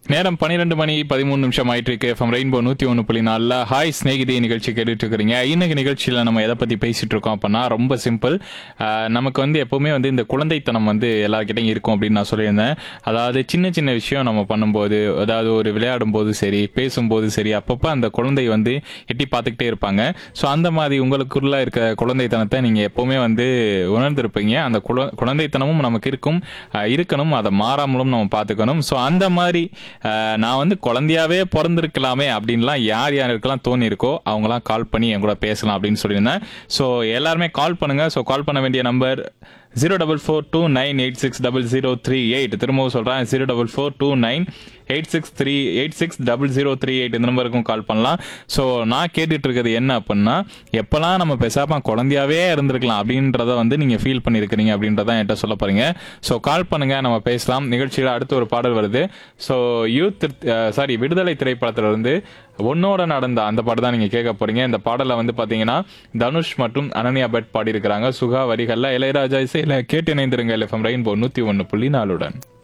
நேரம் பன்னிரெண்டு மணி பதிமூணு நிமிஷம் ஆயிட்டு இருக்கு எஃப்எம் ரெயின்போ நூத்தி ஒன்று புள்ளி நாலில் ஹாய் ஸ்நேகிதி நிகழ்ச்சி கேட்டுட்டு இருக்கிறீங்க இன்னைக்கு நிகழ்ச்சியில் நம்ம எதை பத்தி பேசிட்டு இருக்கோம் அப்படின்னா ரொம்ப சிம்பிள் நமக்கு வந்து எப்பவுமே வந்து இந்த குழந்தைத்தனம் வந்து எல்லார்கிட்டையும் இருக்கும் அப்படின்னு நான் சொல்லியிருந்தேன் அதாவது சின்ன சின்ன விஷயம் நம்ம பண்ணும்போது அதாவது ஒரு விளையாடும் போது சரி பேசும்போது சரி அப்பப்போ அந்த குழந்தை வந்து எட்டி பார்த்துக்கிட்டே இருப்பாங்க ஸோ அந்த மாதிரி உங்களுக்குள்ள இருக்க குழந்தைத்தனத்தை நீங்க எப்பவுமே வந்து உணர்ந்திருப்பீங்க அந்த குழ- குழந்தைத்தனமும் நமக்கு இருக்கும் அஹ் இருக்கணும் அதை மாறாமலும் நம்ம பார்த்துக்கணும் ஸோ அந்த மாதிரி அஹ், நான் வந்து குழந்தையாவே பிறந்திருக்கலாமே அப்படின்லாம் யார் யாருக்கெல்லாம் தோணி இருக்கோ அவங்களாம் கால் பண்ணி என் கூட பேசலாம் அப்படின்னு சொல்லியிருந்தேன் ஸோ எல்லாருமே கால் பண்ணுங்க ஸோ கால் பண்ண வேண்டிய number zero double four two nine eight six double zero three eight திரும்பவும் சொல்கிறேன் zero double four two nine eight six three eight six double zero three eight இந்த நம்பருக்கும் கால் பண்ணலாம் ஸோ நான் கேட்டுட்டு இருக்கிறது என்ன அப்படின்னா எப்போல்லாம் நம்ம பேசாம குழந்தையாவே இருந்திருக்கலாம் அப்படின்றத வந்து நீங்கள் ஃபீல் பண்ணியிருக்கிறீங்க அப்படின்றத என்கிட்ட சொல்ல போறீங்க ஸோ கால் பண்ணுங்க நம்ம பேசலாம் நிகழ்ச்சியில் அடுத்து ஒரு பாடல் வருது ஸோ யூத் சாரி விடுதலை திரைப்படத்துல இருந்து ஒன்னோட நடந்த அந்த பாட்டு தான் நீங்கள் கேட்க போறீங்க இந்த பாடலை வந்து பார்த்தீங்கன்னா தனுஷ் மற்றும் அனன்யா பட் பாடியிருக்கிறாங்க சுகா வரிகளில் இளையராஜா இசையில் கேட்டு இணைந்திருங்க எஃப்எம் ரெயின்போ நூற்றி ஒன்று புள்ளி நாலுடன்